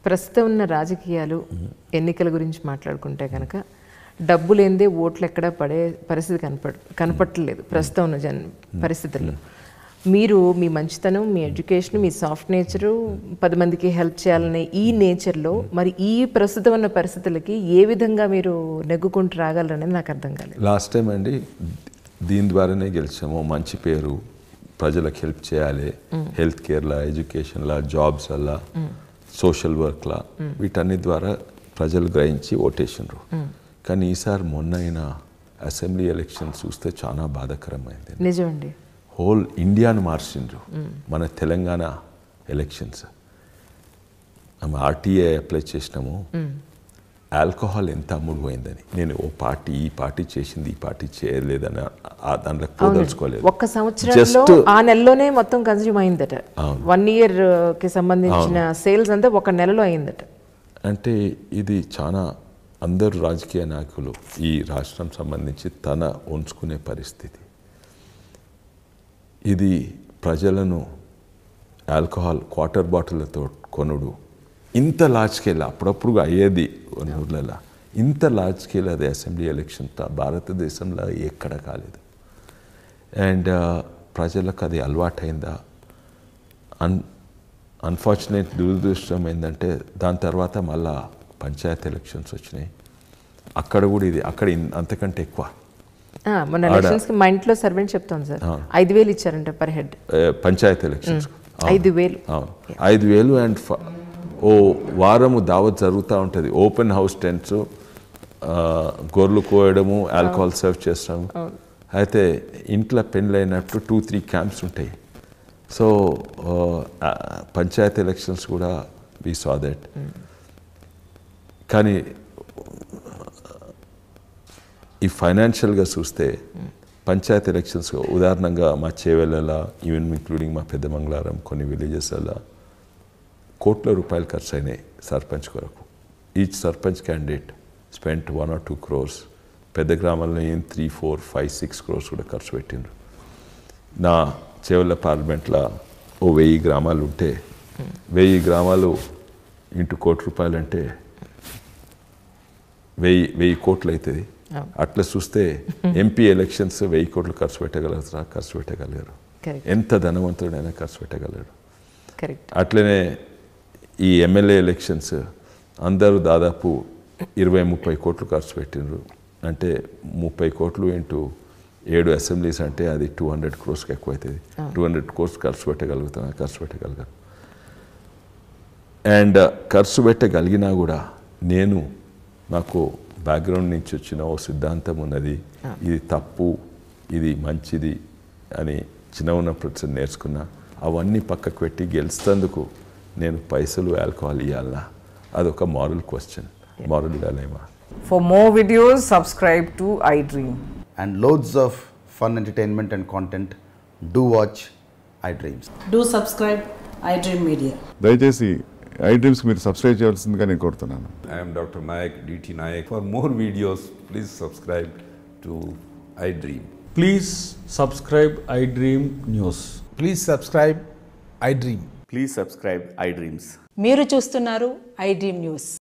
ప్రస్తుతం ఉన్న రాజకీయాలు ఎన్నికల గురించి మాట్లాడుకుంటే కనుక డబ్బు లేనిదే ఓట్లు ఎక్కడా పడే పరిస్థితి కనపడ కనపట్టలేదు ప్రస్తుతం ఉన్న జన్ పరిస్థితుల్లో మీరు మీ మంచితనం మీ ఎడ్యుకేషన్ మీ సాఫ్ట్ నేచరు పది మందికి హెల్ప్ చేయాలనే ఈ నేచర్లో మరి ఈ ప్రస్తుతం ఉన్న పరిస్థితులకి ఏ విధంగా మీరు నెగ్గుకుంటూ రాగలరనేది నాకు అర్థం కాలేదు లాస్ట్ టైం అండి దీని ద్వారానే గెలిచాము మంచి పేరు ప్రజలకు హెల్ప్ చేయాలి హెల్త్ కేర్లా ఎడ్యుకేషన్లా జాబ్స్లా సోషల్ వర్క్లా వీటన్ని ద్వారా ప్రజలు గ్రహించి ఓటేసినారు కానీ ఈసారి మొన్న అయిన అసెంబ్లీ ఎలక్షన్ చూస్తే చాలా బాధాకరమైంది నిజమండి హోల్ ఇండియాను మార్చిండ్రు మన తెలంగాణ ఎలక్షన్స్ ఆమె ఆర్టీఏ అప్లై చేసినాము ఆల్కహాల్ ఎంత అమ్ముడు పోయిందని నేను ఓ పార్టీ ఈ పార్టీ చేసింది ఈ పార్టీ చేయలేదని ఆ- దాంట్లో పోదలుచుకోలేదు ఒక్క సంవత్సరంలో Just- ఆ నెలలోనే మొత్తం కన్జ్యూమ్ అయిందట వన్ ఇయర్ కి సంబంధించిన సేల్స్ అంతా ఒక నెలలో అయిందట అంటే ఇది చాలా అందరు రాజకీయ నాయకులు ఈ రాష్ట్రం సంబంధించి తన ఉంచుకునే పరిస్థితి ఇది ప్రజలను ఆల్కహాల్ క్వార్టర్ బాటిళ్లతో కొనుడు ఇంత లార్జ్ స్కేల్ అప్పుడప్పుడు అయ్యేది కొన్ని ఊర్లలో ఇంత లార్జ్ స్కేల్ అది అసెంబ్లీ ఎలక్షన్ తా- భారతదేశంలో ఎక్కడ కాలేదు అండ్ ప్రజలకు అది అలవాటైందా అన్ అన్ఫార్చునేట్ దురదృష్టం ఏంటంటే దాని తర్వాత మళ్ళా పంచాయత్ ఎలక్షన్స్ వచ్చినాయి అక్కడ కూడా ఇది అక్కడ ఇన్- అంతకంటే ఎక్కువ ఆ, మొన్న ఎలక్షన్స్ కి మా ఇంట్లో సర్వెంట్ చెప్తాను సార్ ఐదు వేలు ఇచ్చారంట పర్ హెడ్ ఏ, పంచాయత్ ఎలక్షన్స్ ఐదు వేలు అవును ఐదు వేలు అండ్ ఫ- ఓ వారము దావత్ జరుగుతూ ఉంటుంది ఓపెన్ హౌస్ టెంట్స్ గొర్రెలు కోయడము ఆల్కహాల్ సర్వ్ చేస్తాము అయితే ఇంట్లో పెళ్ళైనట్టు టూ త్రీ క్యాంప్స్ ఉంటాయి సో పంచాయత్ ఎలక్షన్స్ కూడా వి సా దట్ కానీ ఈ ఫైనాన్షియల్గా చూస్తే పంచాయత్ ఎలక్షన్స్ ఉదాహరణంగా మా చేవెళ్ళ ఈవెన్ ఇంక్లూడింగ్ మా పెద్ద మంగళారం కొన్ని విలేజెస్లలో కోట్ల రూపాయలు ఖర్చు అయినాయి సర్పంచ్ కొరకు each sarpanch candidate spent one or two crores పెద్ద గ్రామాల్లో ఏం three four five six crores కూడా ఖర్చు పెట్టిండ్రు నా చేవెళ్ళ పార్లమెంట్లో ఓ వెయ్యి గ్రామాలు ఉంటే వెయ్యి గ్రామాలు ఇంటూ కోటి రూపాయలు అంటే వెయ్యి వెయ్యి కోట్లు అవుతుంది అట్లా చూస్తే ఎంపీ ఎలక్షన్స్ వెయ్యి కోట్లు ఖర్చు పెట్టగలుగుతారా ఖర్చు పెట్టగలిగారు కరెక్ట్ ఎంత ధనవంతుడైనా ఖర్చు పెట్టగలరు కరెక్ట్ అట్లనే ఈ ఎమ్మెల్యే ఎలక్షన్స్ అందరూ దాదాపు ఇరవై ముప్పై కోట్లు ఖర్చు పెట్టిండ్రు అంటే ముప్పై కోట్లు ఇంటూ ఏడు అసెంబ్లీస్ అంటే అది టూ హండ్రెడ్ క్రోర్స్కి ఎక్కువ అవుతుంది టూ హండ్రెడ్ క్రోర్స్ ఖర్చు పెట్టగలుగుతాం ఖర్చు పెట్టగలిగారు అండ్ ఖర్చు పెట్టగలిగినా కూడా నేను నాకు బ్యాక్గ్రౌండ్ నుంచి వచ్చిన ఓ సిద్ధాంతం ఉన్నది ఇది తప్పు ఇది మంచిది అని చిన్న ఉన్నప్పుడు నేర్చుకున్నా అవన్నీ పక్కకు పెట్టి గెలుస్తందుకు నేను పైసలు ఆల్కహాల్ ఇవ్వాలనా అదొక moral question moral dilemma For more videos, subscribe to iDream. and loads of fun entertainment and content, do watch iDreams. Do subscribe iDream Media. దయచేసి ఐ డ్రీమ్స్కి మీరు సబ్స్క్రైబ్ చేయాల్సిందిగా నేను కోరుతున్నాను I am Dr. Nayak, DT Nayak. For more videos, please subscribe to iDream. Please subscribe iDream News. Please subscribe iDream. Please subscribe iDreams. మీరు చూస్తున్నారు iDream news